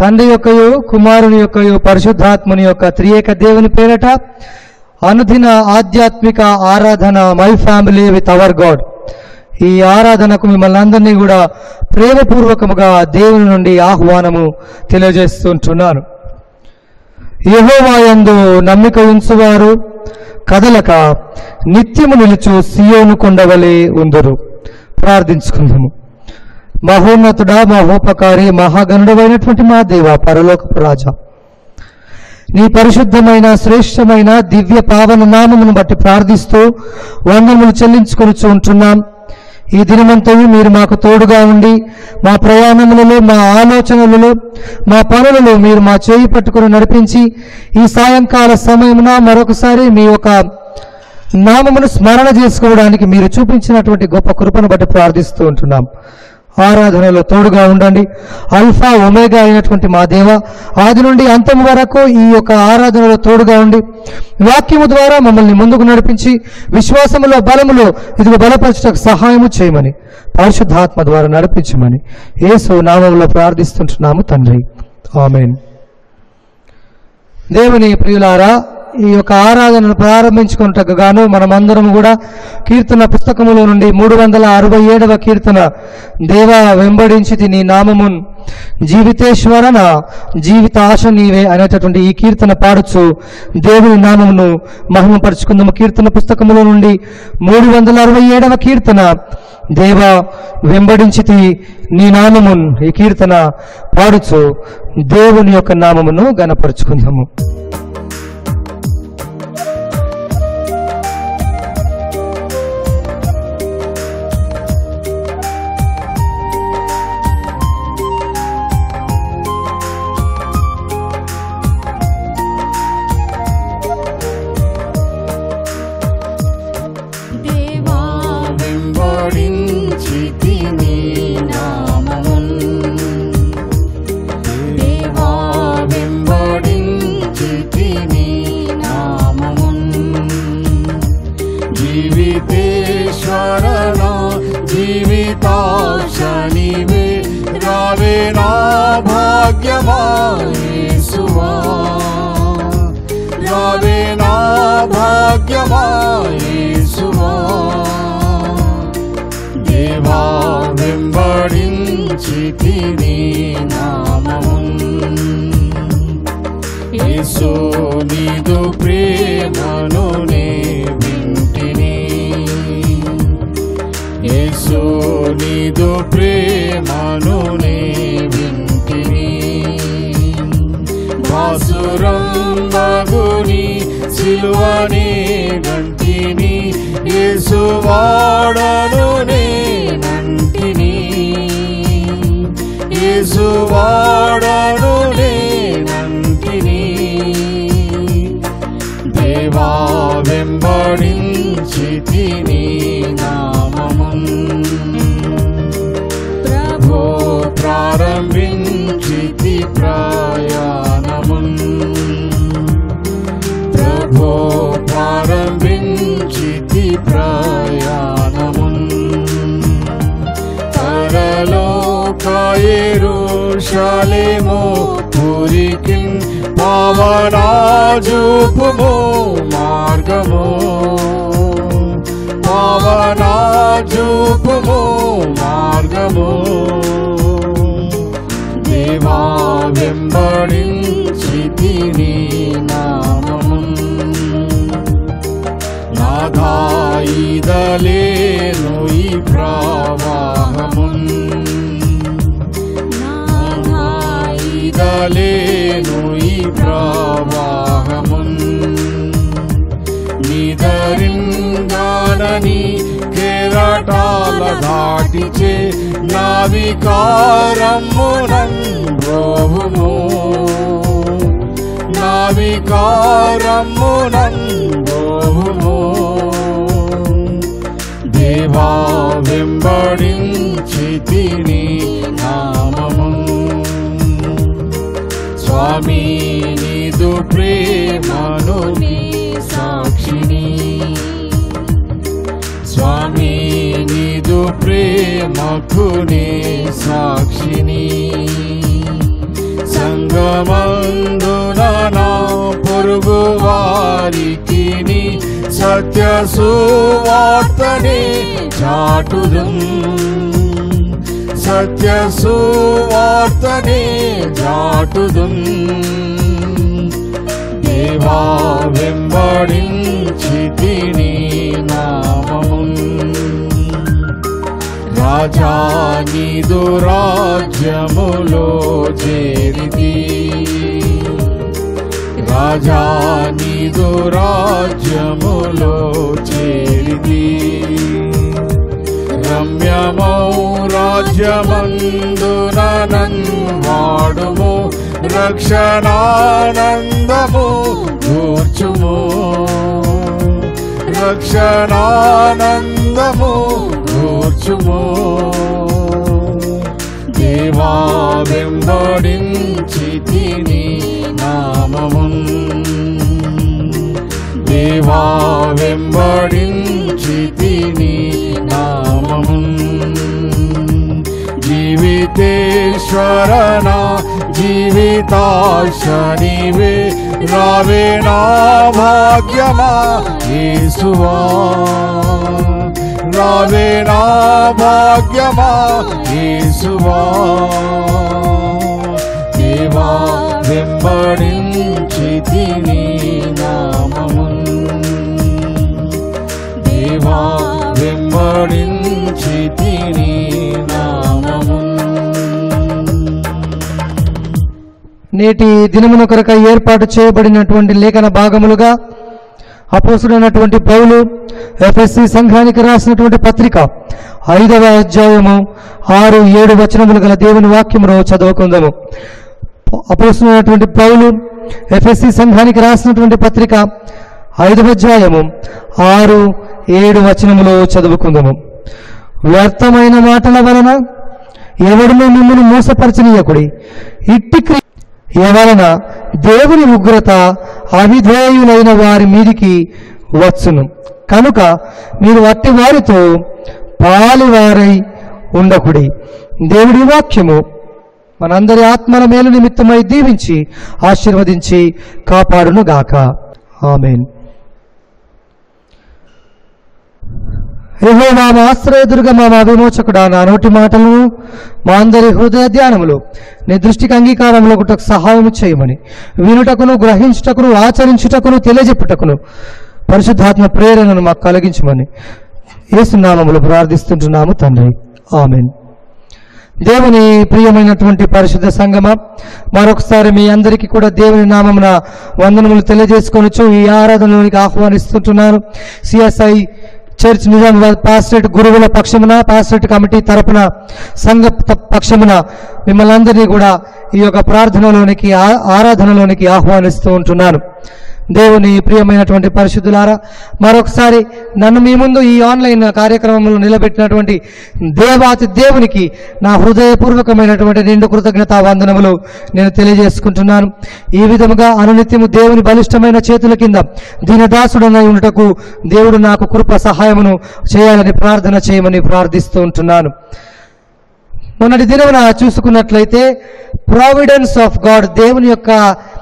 తండ్రి యొక్కయు కుమారుని యొక్కయు పరిశుద్ధాత్మని యొక్క త్రియేక దేవుని పేరట అనుదిన ఆధ్యాత్మిక ఆరాధన my family with our God ఈ ఆరాధనకు మిమ్మల్ని అందరినీ కూడా ప్రేమపూర్వకముగా దేవుని నుండి ఆహ్వానము తెలియజేస్తుంటున్నాను యెహోవాయందు నమ్మిక ఉంచువారు కదలక నిత్యము నిలుచు సియోను కొండవలే ఉందరు ప్రార్థించుకుందాము మహోన్నతుడా మహోపకారి మహాగణుడమైనటువంటి మా దేవ పరలోకపు రాజా నీ పరిశుద్ధమైన శ్రేష్టమైన దివ్య పావన నామమును బట్టి ప్రార్థిస్తూ వందనములు చెల్లించుకొనుచు ఉంటున్నాం ఈ దినమంతయు మీరు మాకు తోడుగా ఉండి మా ప్రయాణములలో మా ఆలోచనలలో మా పనులలో మీరు మా చేయి పట్టుకుని నడిపించి ఈ సాయంకాల సమయమున మరొకసారి మీ యొక్క నామమును స్మరణ చేసుకోవడానికి మీరు చూపించినటువంటి గొప్ప కృపను బట్టి ప్రార్థిస్తూ ఉంటున్నాం ఆరాధనలో తోడుగా ఉండండి అల్ఫా ఒమేగా అయినటువంటి మా దేవ ఆది నుండి అంతం వరకు ఈ యొక్క ఆరాధనలో తోడుగా ఉండి వాక్యము ద్వారా మమ్మల్ని ముందుకు నడిపించి విశ్వాసములో బలములో ఇదిగో బలపరచడానికి సహాయము చేయమని పరిశుద్ధాత్మ ద్వారా నడిపించమని యేసు నామంలో ప్రార్థిస్తుంటున్నాము తండ్రి ఆమెన్ దేవుని ప్రియులారా ఈ యొక్క ఆరాధనను ప్రారంభించుకున్నట్టుకు గాను మనమందరం కూడా కీర్తన పుస్తకములో నుండి మూడు వందల అరవై ఏడవ కీర్తన దేవా వెంబడించి నీ నామమున్ జీవితేశ్వరన జీవిత ఆశ నీవే అనేటటువంటి ఈ కీర్తన పాడుచు దేవుని నామమును మహిమపరుచుకుందాము కీర్తన పుస్తకములో నుండి మూడు వందల అరవై ఏడవ కీర్తన దేవా వెంబడించితి నీ నామమున్ ఈ కీర్తన పాడుచు దేవుని యొక్క నామమును గనపరుచుకుందాము దేవా వెంబడించితి నీ నామమున్ దేవా వెంబడించితి నీ నామమున్ జీవితేశ్వరణ జీవితాశ నీవే రావే నా భాగ్యమా యేసువా రావే నా భాగ్యమా యేసువా దేవా వెంబడించితి నీ నామమున్ యేసు నీదు ప్రేమను నే వింటిని యేసు నీదు ప్రేమను నే వింటిని బాసురం మగుని సిలువని గంటిని యేసు వాడను నేనంటిని యేసు వాడను నేనంటిని దేవా వెంబడించితి నీ నామమున్ ప్రభో ప్రారంభించితి ప్రయాణమున్ ప్రభో ప్రారంభించితి ప్రయాణమున్ పరలోకయేరుషలేమో పురికి పావనాజూపుము మార్గము పావనాజూపుము మార్గము దేవా వెంబడించితి నీ నామమున్ నాదాయిదలేను ఈ ప్రవాహమున్ నాదాయిదలేను ఈ ప్రవాహమున్ నిదరింగానని కెరటాల దాటిచే నావికారమ్మునం రోహుము నావికారమ్మునం రోహుము దేవా వెంబడించితి నీ నామము స్వామి నీదు ప్రేమను నీ సాక్షిని స్వామి నీదు ప్రేమకు నే సాక్షిని సం లోకమందున నా పొరుగు వారికి సత్య సువార్తని చాటుదు సత్య సువార్తని చాటుదు దేవా వెంబడించి తిని నామమున్ రాజా నీదు రాజ్యములో చేరితి రాజా నీదు రాజ్యములో చేరితి రమ్యమౌ రాజ్యమందునన్ వాడుము రక్షణానందము కూర్చుము రక్షణానందము కూర్చుము దేవా వెంబడించి తిని నామమున్ దేవా వెంబడించి తిని నామమున్ జీవితేశ్వరణ జీవితాశనివే రావే నా భాగ్యమా యేసువా రావే నా భాగ్యమా యేసువా దేవా వెంబడించి తిని నామమున్ దేవా వెంబడించి తిని నామమున్ నేటి దినమున కొరక ఏర్పాటు చేయబడినటువంటి లేఖన భాగములుగా అపోసుడైనటువంటి పౌలు ఎఫ్ఎస్సి సంఘానికి రాసినటువంటి పత్రిక ఐదవ అధ్యాయము ఆరు ఏడు వచనములు గల దేవుని వాక్యమును చదువుకుందాము అపోసుడైనటువంటి పౌలు ఎఫ్ఎస్సి సంఘానికి రాసినటువంటి పత్రిక ఐదవ అధ్యాయము ఆరు ఏడు వచనములు చదువుకుందాము వ్యర్థమైన మాటల వలన ఎవడును మిమ్మల్ని మోసపరచనీయకుడి ఇట్టి క్రి ఎవరన దేవుని ఉగ్రత అవిధేయులైన వారి మీదికి వచ్చును కనుక మీరు అట్టి వారితో పాలివారై ఉండకుడి దేవుడి వాక్యము మనందరి ఆత్మల మేలు నిమిత్తమై దీవించి ఆశీర్వదించి కాపాడును గాక ఆమెన్ యెహోవా మా ఆశ్రయదుర్గ మా విమోచకుడా నా నోటి మాటలను మా అందరి హృదయ ధ్యానములు నీ దృష్టికి అంగీకారములు ఒకటకు సహాయం చేయమని వినుటకును గ్రహించుటకును ఆచరించుటకును తెలియజెప్పుటకును పరిశుద్ధాత్మ ప్రేరణను మాకు కలిగించమని ఏసునామములు ప్రార్థిస్తుంటున్నాము తండ్రి ఆమెన్ దేవుని ప్రియమైనటువంటి పరిశుద్ధ సంగమ మరొకసారి మీ అందరికీ కూడా దేవుని నామమున వందనములు తెలియజేసుకొనొచ్చు ఈ ఆరాధనలోనికి ఆహ్వానిస్తుంటున్నాను సిఎస్ఐ చర్చ్ నిజామాబాద్ పాస్టరేట్ గురువుల పక్షమున పాస్టరేట్ కమిటీ తరపున సంఘ త- పక్షమున మిమ్మల్ని అందరినీ కూడా ఈ యొక్క ప్రార్థనలోనికి ఆ- ఆరాధనలోనికి ఆహ్వానిస్తూ ఉంటున్నాను దేవుని ప్రియమైనటువంటి పరిశుద్ధులారా మరొకసారి నన్ను మీ ముందు ఈ ఆన్లైన్ కార్యక్రమంలో నిలబెట్టినటువంటి దేవాతి దేవునికి నా హృదయపూర్వకమైనటువంటి నిండు కృతజ్ఞతా వందనములు నేను తెలియజేసుకుంటున్నాను ఈ విధముగా అనునిత్యము దేవుని బలిష్టమైన చేతుల కింద దీనదాసుడనై ఉండుటకు దేవుడు నాకు కృప సహాయమును చేయాలని ప్రార్థన చేయమని ప్రార్థిస్తూ ఉంటున్నాను మొన్నటి దినమున చూసుకున్నట్లయితే ప్రావిడెన్స్ ఆఫ్ గాడ్ దేవుని యొక్క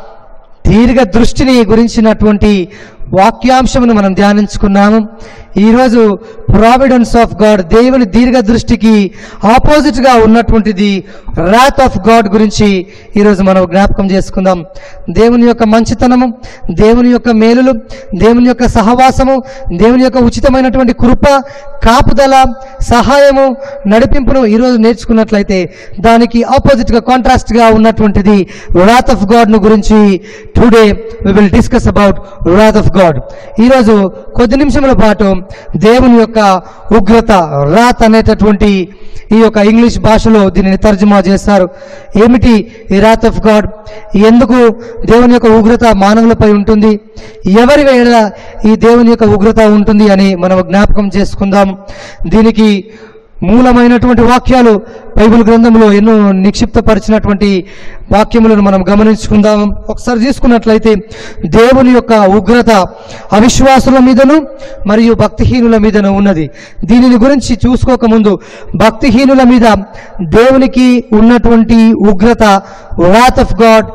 దీర్ఘ దృష్టిని గురించినటువంటి వాక్యాంశమును మనం ధ్యానించుకున్నాము ఈరోజు ప్రావిడెన్స్ ఆఫ్ గాడ్ దేవుని దీర్ఘ దృష్టికి ఆపోజిట్గా ఉన్నటువంటిది రాత్ ఆఫ్ గాడ్ గురించి ఈరోజు మనం జ్ఞాపకం చేసుకుందాం దేవుని యొక్క మంచితనము దేవుని యొక్క మేలులు దేవుని యొక్క సహవాసము దేవుని యొక్క ఉచితమైనటువంటి కృప కాపుదల సహాయము నడిపింపును ఈరోజు నేర్చుకున్నట్లయితే దానికి ఆపోజిట్గా కాంట్రాస్ట్గా ఉన్నటువంటిది రాత్ ఆఫ్ గాడ్ను గురించి today we will discuss about wrath of God ఈరోజు కొద్ది నిమిషముల పాటు దేవుని యొక్క ఉగ్రత రాత్ అనేటటువంటి ఈ యొక్క ఇంగ్లీష్ భాషలో దీనిని తర్జుమా చేస్తారు ఏమిటి ఈ రాత్ ఆఫ్ గాడ్ ఎందుకు దేవుని యొక్క ఉగ్రత మానవులపై ఉంటుంది ఎవరి వేళ ఈ దేవుని యొక్క ఉగ్రత ఉంటుంది అని మనం జ్ఞాపకం చేసుకుందాం దీనికి మూలమైనటువంటి వాక్యాలు బైబిల్ గ్రంథంలో ఎన్నో నిక్షిప్తపరిచినటువంటి వాక్యములను మనం గమనించుకుందాం ఒకసారి తీసుకున్నట్లయితే దేవుని యొక్క ఉగ్రత అవిశ్వాసుల మీదను మరియు భక్తిహీనుల మీదను ఉన్నది దీనిని గురించి చూసుకోకముందు భక్తిహీనుల మీద దేవునికి ఉన్నటువంటి ఉగ్రత రాత్ ఆఫ్ గాడ్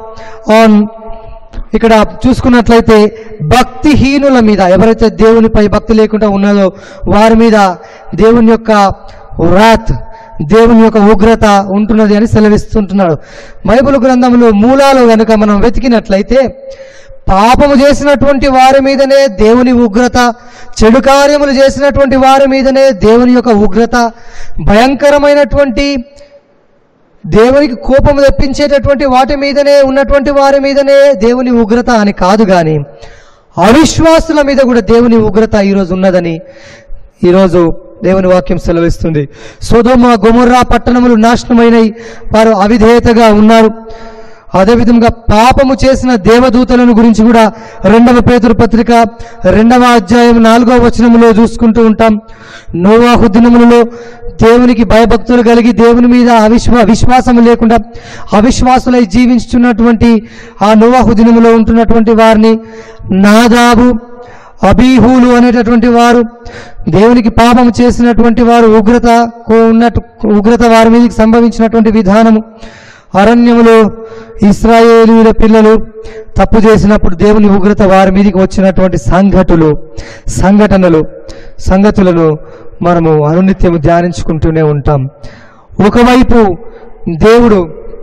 ఆన్ ఇక్కడ చూసుకున్నట్లయితే భక్తిహీనుల మీద ఎవరైతే దేవునిపై భక్తి లేకుండా ఉన్నదో వారి మీద దేవుని యొక్క వ్రాత్ దేవుని యొక్క ఉగ్రత ఉంటున్నది అని సెలవిస్తుంటున్నాడు బైబిల్ గ్రంథంలో మూలాలు గనుక మనం వెతికినట్లయితే పాపము చేసినటువంటి వారి మీదనే దేవుని ఉగ్రత చెడు కార్యములు చేసినటువంటి వారి మీదనే దేవుని యొక్క ఉగ్రత భయంకరమైనటువంటి దేవునికి కోపం తెప్పించేటటువంటి వాటి మీదనే ఉన్నటువంటి వారి మీదనే దేవుని ఉగ్రత అని కాదు కానీ అవిశ్వాసుల మీద కూడా దేవుని ఉగ్రత ఈరోజు ఉన్నదని ఈరోజు దేవుని వాక్యం సెలవిస్తుంది సోదోమ గొమొర్రా పట్టణములు నాశనమైనవి వారు అవిధేయతగా ఉన్నారు అదేవిధంగా పాపము చేసిన దేవదూతలను గురించి కూడా రెండవ పేతురు పత్రిక రెండవ అధ్యాయం నాలుగవ వచనములో చూసుకుంటూ ఉంటాం నోవాహు దినములలో దేవునికి భయభక్తులు కలిగి దేవుని మీద అవిశ్వా విశ్వాసం లేకుండా అవిశ్వాసులై జీవించుతున్నటువంటి ఆ నోవాహు దినములో ఉంటున్నటువంటి వారిని నాదాబు అబీహులు అనేటటువంటి వారు దేవునికి పాపం చేసినటువంటి వారు ఉగ్రత ఉన్నట్టు ఉగ్రత వారి మీదకి సంభవించినటువంటి విధానము అరణ్యములో ఇస్రాయేలీల పిల్లలు తప్పు చేసినప్పుడు దేవుని ఉగ్రత వారి మీదకి వచ్చినటువంటి సంఘటనలు సంఘటనలు సంగతులను మనము అనునిత్యము ధ్యానించుకుంటూనే ఉంటాం ఒకవైపు దేవుడు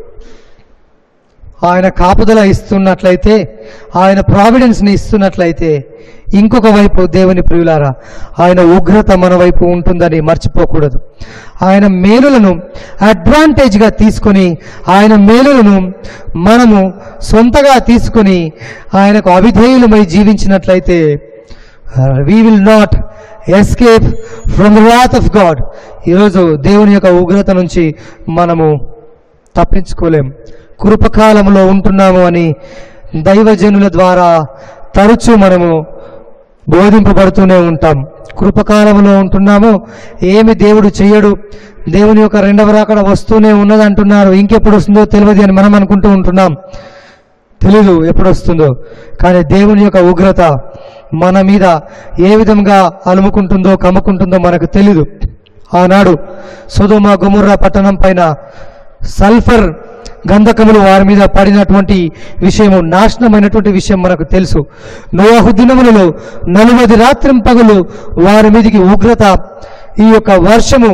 ఆయన కాపుదల ఇస్తున్నట్లయితే ఆయన ప్రావిడెన్స్ని ఇస్తున్నట్లయితే ఇంకొక వైపు దేవుని ప్రియులారా ఆయన ఉగ్రత మన వైపు ఉంటుందని మర్చిపోకూడదు ఆయన మేలులను అడ్వాంటేజ్గా తీసుకొని ఆయన మేలులను మనము సొంతగా తీసుకొని ఆయనకు అవిధేయులమై జీవించినట్లయితే we will not escape from the wrath of God ఈరోజు దేవుని యొక్క ఉగ్రత నుంచి మనము తప్పించుకోలేం కృపకాలంలో ఉంటున్నాము అని దైవజనుల ద్వారా తరచూ మనము బోధింపబడుతూనే ఉంటాం కృపకాలంలో ఉంటున్నాము ఏమి దేవుడు చెయ్యడు దేవుని యొక్క రెండవ రాకడ వస్తూనే ఉన్నది అంటున్నారు ఇంకెప్పుడు వస్తుందో తెలియదు అని మనం అనుకుంటూ ఉంటున్నాం తెలీదు ఎప్పుడు వస్తుందో కానీ దేవుని యొక్క ఉగ్రత మన మీద ఏ విధంగా అలుముకుంటుందో కమ్ముకుంటుందో మనకు తెలీదు ఆనాడు సుధుమ గుముర్రా పట్టణం పైన సల్ఫర్ గంధకములు వారి మీద పడినటువంటి విషయము నాశనమైనటువంటి విషయం మనకు తెలుసు నోవాహు దినములలో నలువది రాత్రి పగలు వారి మీదికి ఉగ్రత ఈ యొక్క వర్షము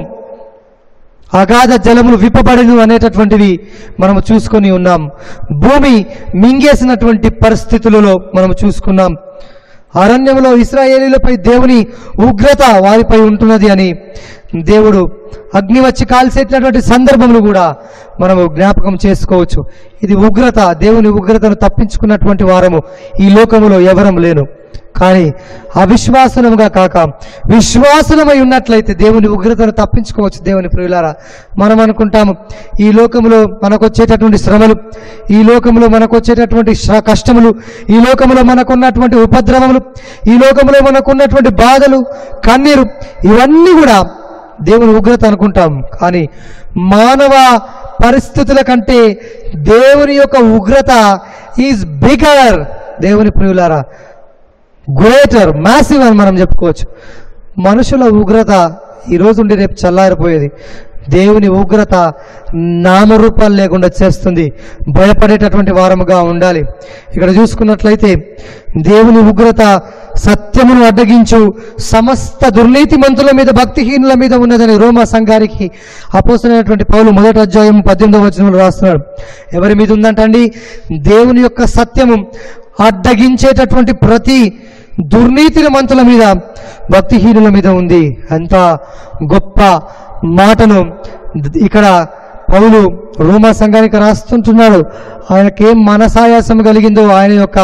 అగాధ జలములు విప్పబడిను అనేటటువంటివి మనము చూసుకొని ఉన్నాం భూమి మింగేసినటువంటి పరిస్థితులలో మనము చూసుకున్నాం అరణ్యంలో ఇస్రాయేలీలపై దేవుని ఉగ్రత వారిపై ఉంటున్నది అని దేవుడు అగ్ని వచ్చి కాల్చేటటువంటి సందర్భములు కూడా మనము జ్ఞాపకం చేసుకోవచ్చు ఇది ఉగ్రత దేవుని ఉగ్రతను తప్పించుకున్నటువంటి వారము ఈ లోకములో ఎవరం లేను కానీ అవిశ్వాసనముగా కాక విశ్వాసనమై ఉన్నట్లయితే దేవుని ఉగ్రతను తప్పించుకోవచ్చు దేవుని ప్రియులారా మనం అనుకుంటాము ఈ లోకములో మనకు వచ్చేటటువంటి శ్రమలు ఈ లోకములో మనకు వచ్చేటటువంటి శ్ర- కష్టములు ఈ లోకములో మనకున్నటువంటి ఉపద్రవములు ఈ లోకములో మనకున్నటువంటి బాధలు కన్నీరు ఇవన్నీ కూడా దేవుని ఉగ్రత అనుకుంటాం కానీ మానవ పరిస్థితుల కంటే దేవుని యొక్క ఉగ్రత ఈజ్ బిగర్ దేవుని ప్రియులారా గ్రేటర్ మ్యాసివ్ అని మనం చెప్పుకోవచ్చు మనుషుల ఉగ్రత ఈ రోజు ఉండి రేపు చల్లారిపోయేది దేవుని ఉగ్రత నామరూపాలు లేకుండా చేస్తుంది భయపడేటటువంటి వారముగా ఉండాలి ఇక్కడ చూసుకున్నట్లయితే దేవుని ఉగ్రత సత్యమును అడ్డగించు సమస్త దుర్నీతి మంతుల మీద భక్తిహీనుల మీద ఉన్నదని రోమా సంఘానికి అపోసరైనటువంటి పౌలు మొదటి అధ్యాయం పద్దెనిమిదవ వచనంలో రాస్తున్నాడు ఎవరి మీద ఉందంటండి దేవుని యొక్క సత్యము అడ్డగించేటటువంటి ప్రతి దుర్నీతిని మంతుల మీద భక్తిహీనుల మీద ఉంది అంత గొప్ప మాటను ఇక్కడ పౌలు రోమా సంఘానికి రాస్తుంటున్నాడు ఆయనకేం మనసాయాసం కలిగిందో ఆయన యొక్క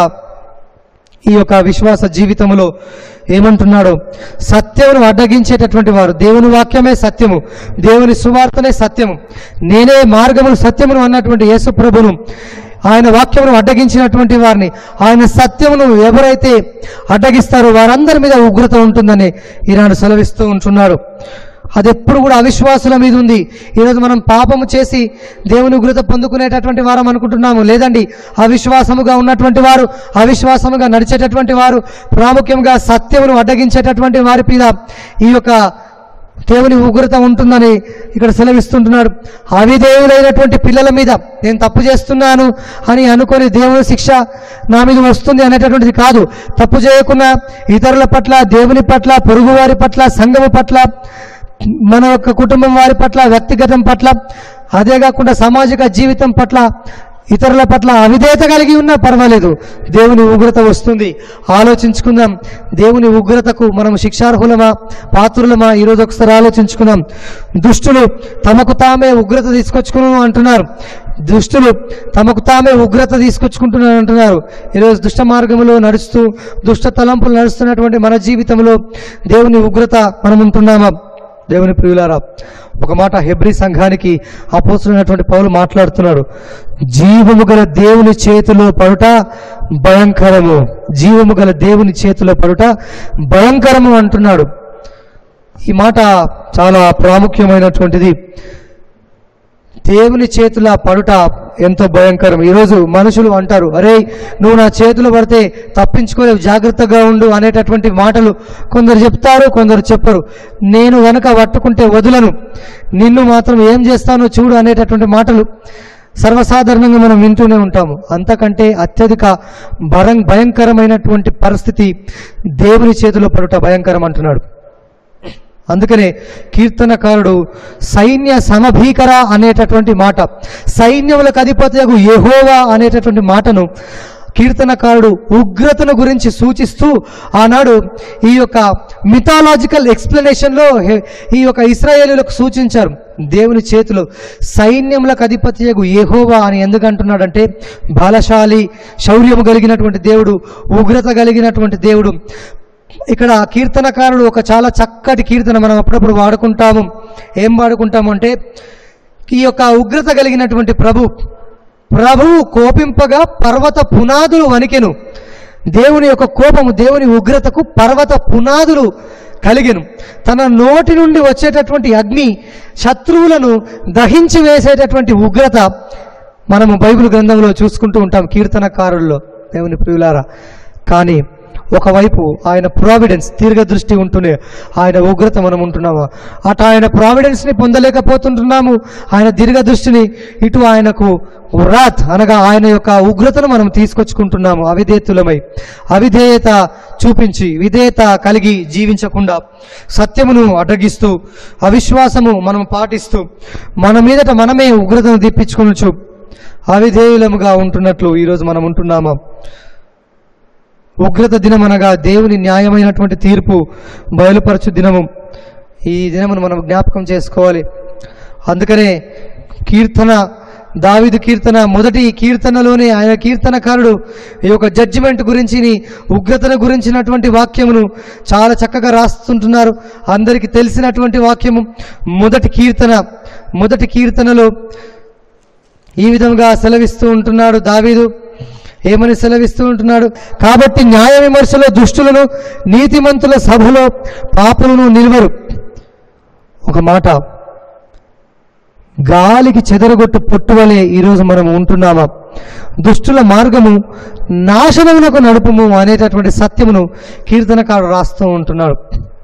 ఈ యొక్క విశ్వాస జీవితంలో ఏమంటున్నాడు సత్యమును అడ్డగించేటటువంటి వారు దేవుని వాక్యమే సత్యము దేవుని సువార్తనే సత్యము నేనే మార్గమును సత్యమును అన్నటువంటి యేసు ప్రభును ఆయన వాక్యమును అడ్డగించినటువంటి వారిని ఆయన సత్యమును ఎవరైతే అడ్డగిస్తారో వారందరి మీద ఉగ్రత ఉంటుందని ఈనాడు సెలవిస్తూ ఉంటున్నాడు అది ఎప్పుడు కూడా అవిశ్వాసుల మీద ఉంది ఈరోజు మనం పాపము చేసి దేవుని ఉగ్రత పొందుకునేటటువంటి వారం అనుకుంటున్నాము లేదండి అవిశ్వాసముగా ఉన్నటువంటి వారు అవిశ్వాసముగా నడిచేటటువంటి వారు ప్రాముఖ్యంగా సత్యమును అడ్డగించేటటువంటి వారి మీద ఈ యొక్క దేవుని ఉగ్రత ఉంటుందని ఇక్కడ సెలవిస్తుంటున్నాడు అవిధేయులైనటువంటి పిల్లల మీద నేను తప్పు చేస్తున్నాను అని అనుకొని దేవుని శిక్ష నా మీద వస్తుంది అనేటటువంటిది కాదు తప్పు చేయకుండా ఇతరుల పట్ల దేవుని పట్ల పొరుగువారి పట్ల సంఘము పట్ల మన యొక్క కుటుంబం వారి పట్ల వ్యక్తిగతం పట్ల అదే కాకుండా సామాజిక జీవితం పట్ల ఇతరుల పట్ల అవిధేయత కలిగి ఉన్నా పర్వాలేదు దేవుని ఉగ్రత వస్తుంది ఆలోచించుకుందాం దేవుని ఉగ్రతకు మనం శిక్షార్హులమా పాత్రులమా ఈరోజు ఒకసారి ఆలోచించుకుందాం దుష్టులు తమకు తామే ఉగ్రత తీసుకొచ్చుకున్నాను అంటున్నారు దుష్టులు తమకు తామే ఉగ్రత తీసుకొచ్చుకుంటున్నారు అంటున్నారు ఈరోజు దుష్ట మార్గంలో నడుస్తూ దుష్ట తలంపులు నడుస్తున్నటువంటి మన జీవితంలో దేవుని ఉగ్రత మనం ఉంటున్నామా దేవుని ప్రియులారా ఒక మాట హెబ్రి సంఘానికి అపోసులైనటువంటి పౌలు మాట్లాడుతున్నాడు జీవము గల దేవుని చేతిలో పడుట భయంకరము జీవము గల దేవుని చేతిలో పడుట భయంకరము అంటున్నాడు ఈ మాట చాలా ప్రాముఖ్యమైనటువంటిది దేవుని చేతుల పడుట ఎంతో భయంకరం ఈరోజు మనుషులు అంటారు అరే నువ్వు నా చేతులు పడితే తప్పించుకోలేవు జాగ్రత్తగా ఉండు అనేటటువంటి మాటలు కొందరు చెప్తారు కొందరు చెప్పరు నేను వెనక పట్టుకుంటే వదులను నిన్ను మాత్రం ఏం చేస్తానో చూడు అనేటటువంటి మాటలు సర్వసాధారణంగా మనం వింటూనే ఉంటాము అంతకంటే అత్యధిక భరం భయంకరమైనటువంటి పరిస్థితి దేవుని చేతిలో పడుట భయంకరం అంటున్నాడు అందుకనే కీర్తనకారుడు సైన్య సమభీకర అనేటటువంటి మాట సైన్యములకు అధిపతియగు యెహోవా అనేటటువంటి మాటను కీర్తనకారుడు ఉగ్రతను గురించి సూచిస్తూ ఆనాడు ఈ యొక్క మిథాలాజికల్ ఎక్స్ప్లెనేషన్లో హె- ఈ యొక్క ఇస్రాయేలులకు సూచించారు దేవుని చేతిలో సైన్యములకు అధిపతియగు యెహోవా అని ఎందుకు అంటున్నాడంటే బలశాలి శౌర్యము కలిగినటువంటి దేవుడు ఉగ్రత కలిగినటువంటి దేవుడు ఇక్కడ కీర్తనకారుడు ఒక చాలా చక్కటి కీర్తన మనం అప్పుడప్పుడు వాడుకుంటాము ఏం వాడుకుంటాము అంటే ఈ యొక్క ఉగ్రత కలిగినటువంటి ప్రభు ప్రభువు కోపింపగా పర్వత పునాదులు వణికెను దేవుని యొక్క కోపము దేవుని ఉగ్రతకు పర్వత పునాదులు కలిగెను తన నోటి నుండి వచ్చేటటువంటి అగ్ని శత్రువులను దహించి వేసేటటువంటి ఉగ్రత మనము బైబిల్ గ్రంథంలో చూసుకుంటూ ఉంటాం కీర్తనకారుల్లో దేవుని ప్రియులారా కానీ ఒకవైపు ఆయన ప్రావిడెన్స్ దీర్ఘదృష్టి ఉంటూనే ఆయన ఉగ్రత మనం ఉంటున్నాము అటు ఆయన ప్రావిడెన్స్ని పొందలేకపోతుంటున్నాము ఆయన దీర్ఘదృష్టిని ఇటు ఆయనకు వ్రాత్ అనగా ఆయన యొక్క ఉగ్రతను మనం తీసుకొచ్చుకుంటున్నాము అవిధేతులమై అవిధేయత చూపించి విధేయత కలిగి జీవించకుండా సత్యమును అడ్డగిస్తూ అవిశ్వాసము మనం పాటిస్తూ మన మీదట మనమే ఉగ్రతను తెప్పించుకొనొచ్చు అవిధేయులముగా ఉంటున్నట్లు ఈరోజు మనం ఉంటున్నామా ఉగ్రత దినం అనగా దేవుని న్యాయమైనటువంటి తీర్పు బయలుపరచు దినము ఈ దినమును మనం జ్ఞాపకం చేసుకోవాలి అందుకనే కీర్తన దావిదు కీర్తన మొదటి కీర్తనలోనే ఆయన కీర్తనకారుడు ఈ యొక్క జడ్జిమెంట్ గురించి ఉగ్రతను గురించినటువంటి వాక్యమును చాలా చక్కగా రాస్తుంటున్నారు అందరికీ తెలిసినటువంటి వాక్యము మొదటి కీర్తన మొదటి కీర్తనలో ఈ విధంగా సెలవిస్తూ ఉంటున్నాడు దావీదు ఏమని సెలవిస్తూ ఉంటున్నాడు కాబట్టి న్యాయ విమర్శలో దుష్టులను నీతిమంతుల సభలో పాపులను నిలువరు ఒక మాట గాలికి చెదరగొట్టు పొట్టువలే ఈరోజు మనం ఉంటున్నామా దుష్టుల మార్గము నాశనమునకు నడుపుము అనేటటువంటి సత్యమును కీర్తనకారుడు రాస్తూ ఉంటున్నాడు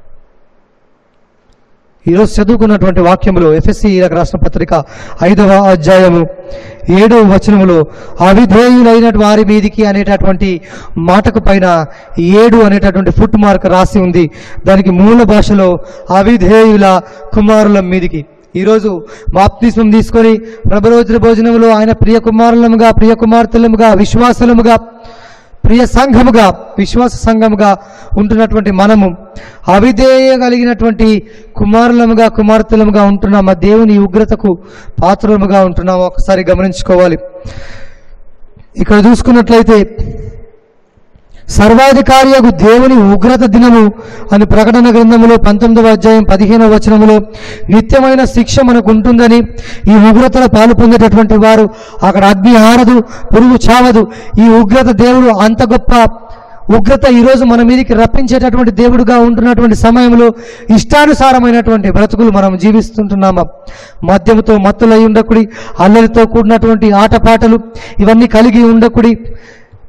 ఈరోజు చదువుకున్నటువంటి వాక్యములో ఎఫ్ఎస్సి రాష్ట్ర పత్రిక ఐదవ అధ్యాయము ఏడవ వచనములో అవిధేయులైన వారి మీదికి అనేటటువంటి మాటకు పైన ఏడు అనేటటువంటి ఫుట్ మార్క్ రాసి ఉంది దానికి మూల భాషలో అవిధేయుల కుమారుల మీదికి ఈరోజు బాప్తిస్మం తీసుకొని ప్రభరోజుల భోజనములో ఆయన ప్రియ కుమారులముగా ప్రియ కుమార్తెలముగా విశ్వాసులముగా ప్రియ సంఘముగా విశ్వాస సంఘముగా ఉంటున్నటువంటి మనము అవిధేయ కలిగినటువంటి కుమారులముగా కుమార్తెలముగా ఉంటున్నాము ఆ దేవుని ఉగ్రతకు పాత్రలముగా ఉంటున్నాము ఒకసారి గమనించుకోవాలి ఇక్కడ చూసుకున్నట్లయితే సర్వాధికారియకు దేవుని ఉగ్రత దినము అని ప్రకటన గ్రంథములో పంతొమ్మిదవ అధ్యాయం పదిహేనవ వచనములో నిత్యమైన శిక్ష మనకు ఉంటుందని ఈ ఉగ్రతలో పాలు పొందేటటువంటి వారు అక్కడ అగ్ని ఆరదు పురుగు చావదు ఈ ఉగ్రత దేవుడు అంత గొప్ప ఉగ్రత ఈరోజు మన మీదకి రప్పించేటటువంటి దేవుడుగా ఉంటున్నటువంటి సమయంలో ఇష్టానుసారమైనటువంటి బ్రతుకులు మనం జీవిస్తుంటున్నామా మద్యముతో మత్తులై ఉండకుడి అల్లరితో కూడినటువంటి ఆటపాటలు ఇవన్నీ కలిగి ఉండకుడి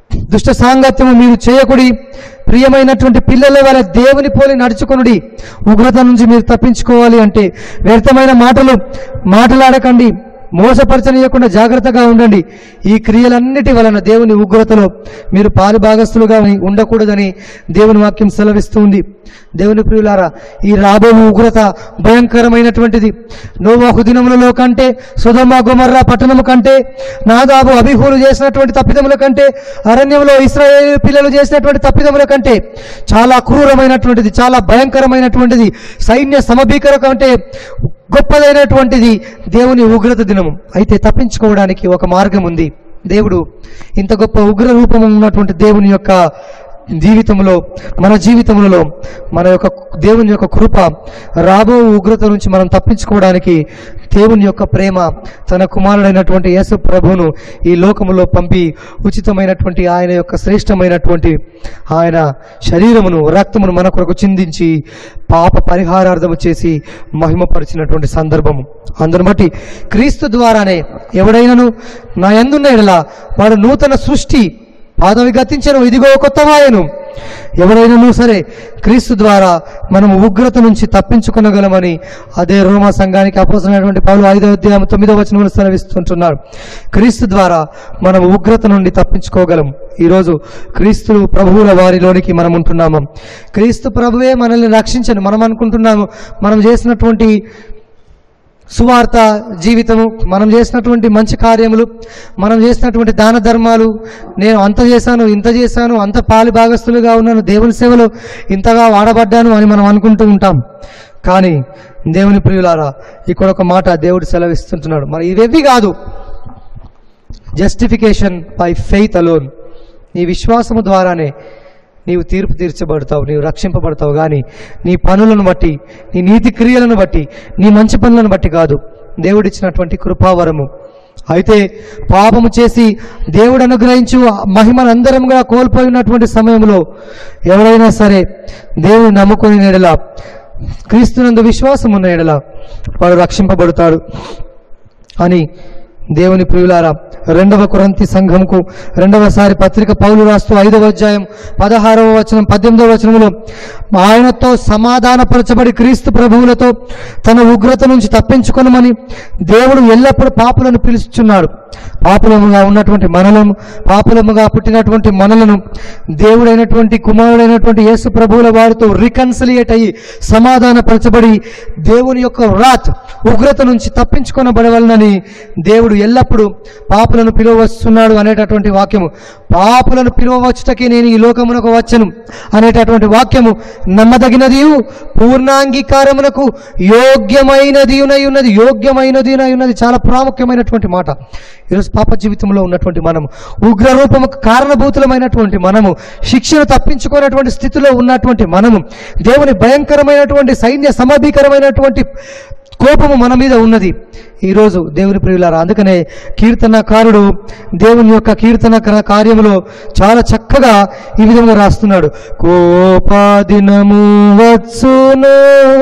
దుష్ట సాంగత్యము మీరు చేయకుడి ప్రియమైనటువంటి పిల్లల వల్ల దేవుని పోలి నడుచుకొనుడి ఉగ్రత నుంచి మీరు తప్పించుకోవాలి అంటే వ్యర్థమైన మాటలు మాటలాడకండి మోసపరచనీయకుండా జాగ్రత్తగా ఉండండి ఈ క్రియలన్నిటి వలన దేవుని ఉగ్రతలో మీరు పాలుభాగస్తులుగా ఉండకూడదని దేవుని వాక్యం సెలవిస్తుంది దేవుని ప్రియులారా ఈ రాబో ఉగ్రత భయంకరమైనటువంటిది నోవాహు దినములలో కంటే సుధమ గుమర్రా పట్టణము కంటే నాదాబు అభిహూలు చేసినటువంటి తప్పిదముల కంటే అరణ్యంలో ఇస్రాయేల్ పిల్లలు చేసినటువంటి తప్పిదముల కంటే చాలా క్రూరమైనటువంటిది చాలా భయంకరమైనటువంటిది సైన్య సమభీకర కంటే గొప్పదైనటువంటిది దేవుని ఉగ్రత దినము అయితే తప్పించుకోవడానికి ఒక మార్గం ఉంది దేవుడు ఇంత గొప్ప ఉగ్ర రూపం ఉన్నటువంటి దేవుని యొక్క జీవితంలో మన జీవితంలో మన యొక్క దేవుని యొక్క కృప రాబో ఉగ్రత నుంచి మనం తప్పించుకోవడానికి దేవుని యొక్క ప్రేమ తన కుమారుడైనటువంటి యేసు ప్రభువును ఈ లోకములో పంపి ఉచితమైనటువంటి ఆయన యొక్క శ్రేష్టమైనటువంటి ఆయన శరీరమును రక్తమును మన కొరకు చిందించి పాప పరిహారార్థము చేసి మహిమపరిచినటువంటి సందర్భము అందును బట్టి క్రీస్తు ద్వారానే ఎవడైనను నా ఎందున్న ఎడల వాడు నూతన సృష్టి పాదవి గతించను ఇదిగో కొత్త వాయను ఎవరైనాను సరే క్రీస్తు ద్వారా మనం ఉగ్రత నుంచి తప్పించుకొనగలమని అదే రోమా సంఘానికి అపోసరైనటువంటి పౌలు ఐదవ అధ్యాయం తొమ్మిదవ వచనంలో సెలవిస్తుంటున్నారు క్రీస్తు ద్వారా మనం ఉగ్రత నుండి తప్పించుకోగలం ఈరోజు క్రీస్తు ప్రభువుల వారిలోనికి మనం ఉంటున్నాము క్రీస్తు ప్రభువే మనల్ని రక్షించను మనం అనుకుంటున్నాము మనం చేసినటువంటి సువార్త జీవితము మనం చేసినటువంటి మంచి కార్యములు మనం చేసినటువంటి దాన ధర్మాలు నేను అంత చేశాను ఇంత చేశాను అంత పాలి భాగస్తులుగా ఉన్నాను దేవుని సేవలో ఇంతగా వాడబడ్డాను అని మనం అనుకుంటూ ఉంటాం కానీ దేవుని ప్రియులారా ఇక్కడ ఒక మాట దేవుడు సెలవిస్తుంటున్నాడు మరి ఇవేవి కాదు జస్టిఫికేషన్ బై ఫెయిత్ అలోన్ నీ విశ్వాసము ద్వారానే నీవు తీర్పు తీర్చబడతావు నీవు రక్షింపబడతావు కానీ నీ పనులను బట్టి నీ నీతి క్రియలను బట్టి నీ మంచి పనులను బట్టి కాదు దేవుడిచ్చినటువంటి కృపావరము అయితే పాపము చేసి దేవుడు అనుగ్రహించు మహిమను అందరం కూడా కోల్పోయినటువంటి సమయంలో ఎవరైనా సరే దేవుని నమ్ముకుని ఎడల క్రీస్తునందు విశ్వాసం ఉన్న ఎడల వాడు రక్షింపబడతాడు అని దేవుని ప్రియులారా రెండవ కొరంతి సంఘంకు రెండవసారి పత్రిక పౌలు రాస్తూ ఐదవ అధ్యాయం పదహారవ వచనం పద్దెనిమిదవ వచనంలో ఆయనతో సమాధానపరచబడి క్రీస్తు ప్రభువులతో తన ఉగ్రత నుంచి తప్పించుకొనమని దేవుడు ఎల్లప్పుడూ పాపులను పిలుచుచున్నాడు పాపులముగా ఉన్నటువంటి మనలను పాపులముగా పుట్టినటువంటి మనలను దేవుడైనటువంటి కుమారుడైనటువంటి యేసు ప్రభువుల వారితో రికన్సిలియేట్ అయ్యి సమాధానపరచబడి దేవుని యొక్క రాత్ ఉగ్రత నుంచి తప్పించుకొనబడవలనని దేవుడు ఎల్లప్పుడూ పాపులను పిలువస్తున్నాడు అనేటటువంటి వాక్యము పాపులను పిలువవచ్చుటకి నేను ఈ లోకమునకు వచ్చను అనేటటువంటి వాక్యము నమ్మదగినది పూర్ణాంగీకారమునకు యోగ్యమైనది ఉన్నది యోగ్యమైనది ఉన్నది చాలా ప్రాముఖ్యమైనటువంటి మాట ఈరోజు పాప జీవితంలో ఉన్నటువంటి మనము ఉగ్ర రూపముకు కారణభూతులమైనటువంటి మనము శిక్షను తప్పించుకున్నటువంటి స్థితిలో ఉన్నటువంటి మనము దేవుని భయంకరమైనటువంటి సైన్య సమభీకరమైనటువంటి కోపము మన మీద ఉన్నది ఈరోజు దేవుని ప్రియులారా అందుకనే కీర్తనకారుడు దేవుని యొక్క కీర్తన క- కార్యములో చాలా చక్కగా ఈ విధంగా రాస్తున్నాడు కోపాదినము వచ్చును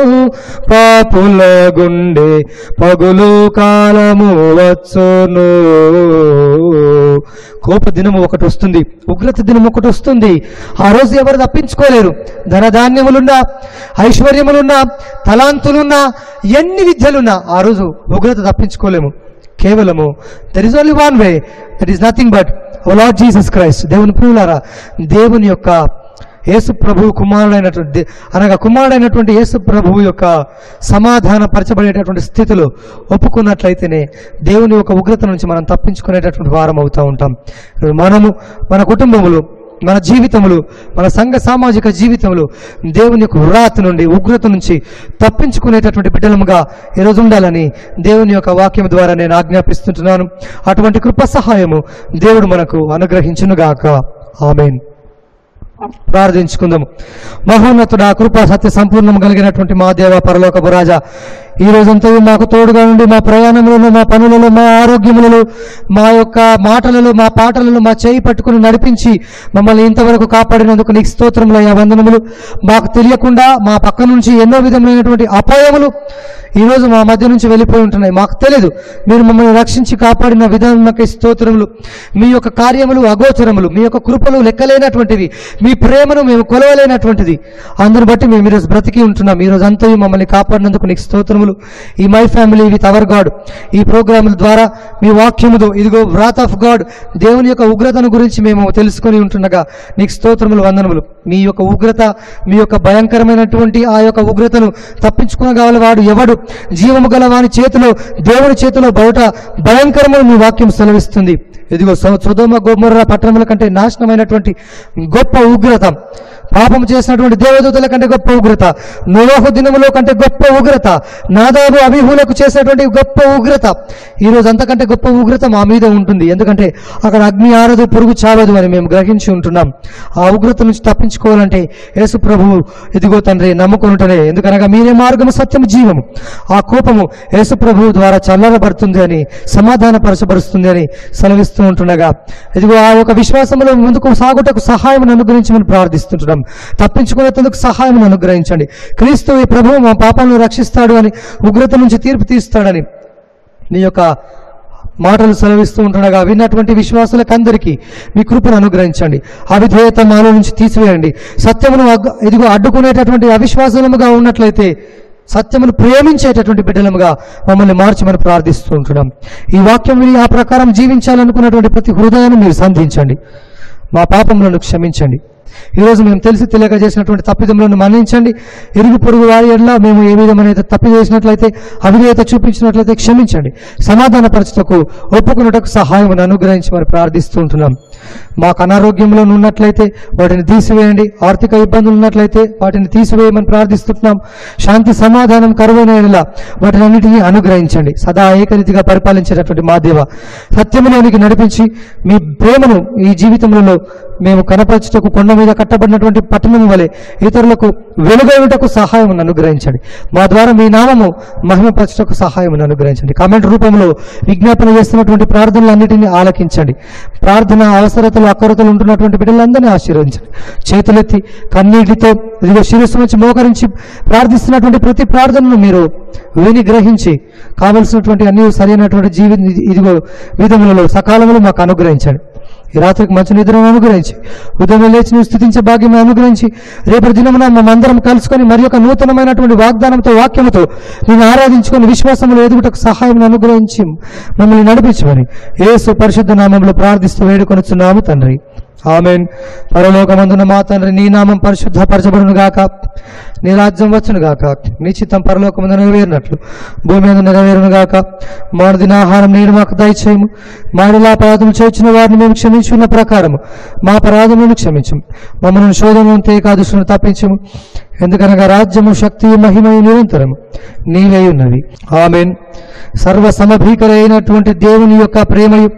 పాపుల గుండె పగులు కాలము వచ్చును కోప దినము ఒకటి వస్తుంది ఉగ్రత దినం ఒకటి వస్తుంది ఆ రోజు ఎవరు తప్పించుకోలేరు ధనధాన్యములున్నా ఐశ్వర్యములున్నా తలాంతులున్నా ఎన్ని విద్యలున్నా ఆ రోజు ఉగ్రత తప్పించుకోలేము కేవలము there is only one way that is nothing but Lord Jesus Christ దేవుని ప్రియులారా దేవుని యొక్క యేసు ప్రభు కుమారుడైనటువంటి దే- అనగా కుమారుడైనటువంటి యేసు ప్రభువు యొక్క సమాధాన పరచబడేటటువంటి స్థితిలో ఒప్పుకున్నట్లయితేనే దేవుని యొక్క ఉగ్రత నుంచి మనం తప్పించుకునేటటువంటి వారం అవుతూ ఉంటాం మనము మన కుటుంబములు మన జీవితములు మన సంఘ సామాజిక జీవితంలో దేవుని యొక్క వ్రాత నుండి ఉగ్రత నుంచి తప్పించుకునేటటువంటి బిడ్డలముగా ఈరోజు ఉండాలని దేవుని యొక్క వాక్యం ద్వారా నేను ఆజ్ఞాపిస్తుంటున్నాను అటువంటి కృప సహాయము దేవుడు మనకు అనుగ్రహించునుగాక ఆమెన్ ప్రార్థించుకుందాము మహోన్నతుడా కృప సత్య సంపూర్ణం కలిగినటువంటి మా దేవ పరలోకపు రాజా ఈ రోజంతా మాకు తోడుగా ఉండి మా ప్రయాణములలో మా పనులలో మా ఆరోగ్యములలో మా యొక్క మాటలలో మా పాటలలో మా చేయి పట్టుకుని నడిపించి మమ్మల్ని ఇంతవరకు కాపాడినందుకు నీకు స్తోత్రములు అయ్యా వందనములు మాకు తెలియకుండా మా పక్క నుంచి ఎన్నో విధములైనటువంటి అపాయములు ఈ రోజు మా మధ్య నుంచి వెళ్ళిపోయి ఉంటున్నాయి మాకు తెలియదు మీరు మమ్మల్ని రక్షించి కాపాడిన విధానకి స్తోత్రములు మీ యొక్క కార్యములు అగోచరములు మీ యొక్క కృపలు లెక్కలేనటువంటివి మీ ప్రేమను మేము కొలవలేనటువంటిది అందుని బట్టి మేము ఈరోజు బ్రతికి ఉంటున్నాం ఈ రోజు అంతా మమ్మల్ని కాపాడినందుకు నీకు స్తోత్రములు ఈ my family with our God ఈ ప్రోగ్రాముల ద్వారా మీ వాక్యముతో ఇదిగో వ్రాత్ ఆఫ్ గాడ్ దేవుని యొక్క ఉగ్రతను గురించి మేము తెలుసుకొని ఉంటుండగా నీకు స్తోత్రములు వందనములు మీ యొక్క ఉగ్రత మీ యొక్క భయంకరమైనటువంటి ఆ యొక్క ఉగ్రతను తప్పించుకోగల వాడు ఎవడు జీవము గల వాని చేతిలో దేవుని చేతిలో బయట భయంకరమైన మీ వాక్యం సెలవిస్తుంది ఇదిగో సో- సొదొమ గోమర్ర పట్టణముల కంటే నాశనమైనటువంటి గొప్ప ఉగ్రత పాపం చేసినటువంటి దేవదూతల కంటే గొప్ప ఉగ్రత నోహు దినములో కంటే గొప్ప ఉగ్రత నాదాబు అభిహులకు చేసినటువంటి గొప్ప ఉగ్రత ఈ రోజు అంతకంటే గొప్ప ఉగ్రత మా మీద ఉంటుంది ఎందుకంటే అక్కడ అగ్ని ఆరదు పురుగు చావదు అని మేము గ్రహించి ఉంటున్నాం ఆ ఉగ్రత నుంచి తప్పించుకోవాలంటే యేసు ప్రభువు ఇదిగో తండ్రి నమ్ముకుంటేనే ఎందుకనగా మీరే మార్గము సత్యము జీవము ఆ కోపము యేసు ప్రభువు ద్వారా చల్లరబడుతుంది అని సమాధానపరచబరుస్తుంది అని సెలవిస్తూ ఉంటుండగా ఇదిగో ఆ యొక్క విశ్వాసంలో ముందుకు సాగుటకు సహాయం అనుగ్రహించమని ప్రార్థిస్తుంటున్నాం తప్పించుకునేందుకు సహాయం అనుగ్రహించండి క్రీస్తు ఈ ప్రభువు మా పాపాలను రక్షిస్తాడు అని ఉగ్రత నుంచి తీర్పు తీస్తాడని నీ యొక్క మాటలు సెలవిస్తూ ఉంటుండగా విన్నటువంటి విశ్వాసులకు అందరికీ మీ కృపను అనుగ్రహించండి అవిధేయత మాలో నుంచి తీసివేయండి సత్యమును అగ్గు- ఇదిగో అడ్డుకునేటటువంటి అవిశ్వాసముగా ఉన్నట్లయితే సత్యమును ప్రేమించేటటువంటి బిడ్డలముగా మమ్మల్ని మార్చమని ప్రార్థిస్తూ ఉంటున్నాం ఈ వాక్యం విని ఆ ప్రకారం జీవించాలనుకున్నటువంటి ప్రతి హృదయాన్ని మీరు సంధించండి మా పాపములను క్షమించండి ఈరోజు మేము తెలిసి తెలియక చేసినటువంటి తప్పిదములను మన్నించండి ఇరుగు పొరుగు వారి ఎడల మేము ఏ విధమైన తప్పి చేసినట్లయితే అవిధేయత చూపించినట్లయితే క్షమించండి సమాధానపరచుటకు ఒప్పుకున్నటకు సహాయం అనుగ్రహించి మరి ప్రార్థిస్తూ ఉంటున్నాం మాకు అనారోగ్యంలో ఉన్నట్లయితే వాటిని తీసివేయండి ఆర్థిక ఇబ్బందులు ఉన్నట్లయితే వాటిని తీసివేయమని ప్రార్థిస్తున్నాం శాంతి సమాధానం కరువైన ఎడల వాటిని అన్నిటినీ అనుగ్రహించండి సదా ఏకరీతిగా పరిపాలించేటటువంటి మా దేవ సత్యములోనికి నడిపించి మీ ప్రేమను ఈ జీవితంలో మేము కనపరచుటకు కొండ మీద కట్టబడినటువంటి పట్టణం వలె ఇతరులకు వెలుగొయుటకు సహాయం అనుగ్రహించండి మా ద్వారా మీ నామము మహిమపరచుటకు సహాయం అనుగ్రహించండి కామెంట్ రూపంలో విజ్ఞాపన చేస్తున్నటువంటి ప్రార్థనలన్నిటినీ ఆలకించండి ప్రార్థన అవసరతలు అక్కరతలు ఉంటున్నటువంటి బిడ్డలందరినీ ఆశీర్వదించండి చేతులెత్తి కన్నీటితో ఇదిగో శిరస్సు నుంచి మోకరించి ప్రార్థిస్తున్నటువంటి ప్రతి ప్రార్థనను మీరు విని గ్రహించి కావలసినటువంటి అన్ని సరైనటువంటి జీవి ఇదిగో విధములలో సకాలంలో మాకు అనుగ్రహించండి ఈ రాత్రికి మంచి నిద్రను అనుగ్రహించి ఉదయం లేచి నువ్వు స్థుతించే భాగ్యం అనుగ్రహించి రేపటి దినమున మనందరం కలుసుకొని మరి ఒక నూతనమైనటువంటి వాగ్దానంతో వాక్యముతో నేను ఆరాధించుకొని విశ్వాసములు ఎదుగుటకు సహాయం అనుగ్రహించి మమ్మల్ని నడిపించమని యేసు పరిశుద్ధ నామంలో ప్రార్థిస్తూ వేడుకొనుచున్నాము తండ్రి ఆమెన్ పరలోకమందున మా తండ్రి నీ నామం పరిశుద్ధపరచబడును గాక నీ రాజ్యం వచ్చును గాక నీ చిత్తం పరలోకమందు నెరవేరినట్లు భూమి మీద నెరవేరును గాక మాడు దినాహారం నేను మాకు దయచేయము మాడిలా అపరాధం చేర్చిన వారిని మేము క్షమించున్న ప్రకారము మా అపరాధములను క్షమించము మమ్మల్ని శోధన తేకాదుషులను తప్పించము ఎందుకనగా రాజ్యము శక్తి మహిమయు నిరంతరము నీవే ఉన్నవి ఆమెన్ సర్వ సమభీకరైనటువంటి దేవుని యొక్క ప్రేమయు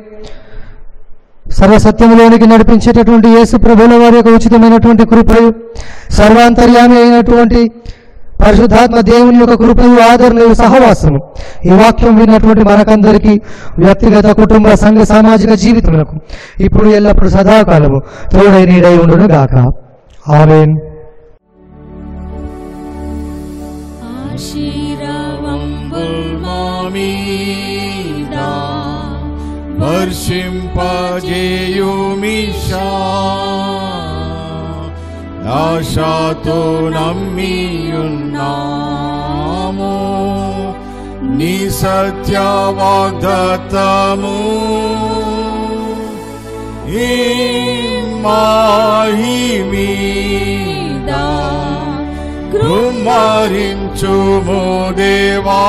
సర్వసత్యములోనికి నడిపించేటటువంటి యేసు ప్రభుల వారి యొక్క ఉచితమైనటువంటి కృపయు సర్వాంతర్యామి అయినటువంటి పరిశుద్ధాత్మ దేవుని యొక్క కృపయు ఆదరణయు సహవాసము ఈ వాక్యం విన్నటువంటి మనకందరికీ వ్యక్తిగత కుటుంబ సంఘ సామాజిక జీవితములకు ఇప్పుడు ఎల్లప్పుడు సదాకాలము తోడై నీడై ఉండును గాక ఆమెన్ ఆశీర్వాదంబుల్ మా మీద వర్షింపజేయుమిషా ఆశాతో నమ్మియున్నాము నీ సత్య వాగ్దత్తము ఈ మాహిమీదా కృమ్మరించుము దేవా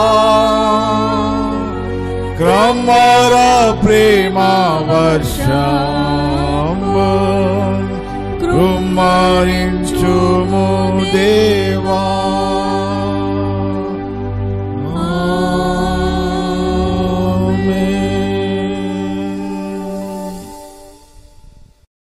క్రమర ప్రేమ వర్షం కృమ్మరించుము దేవా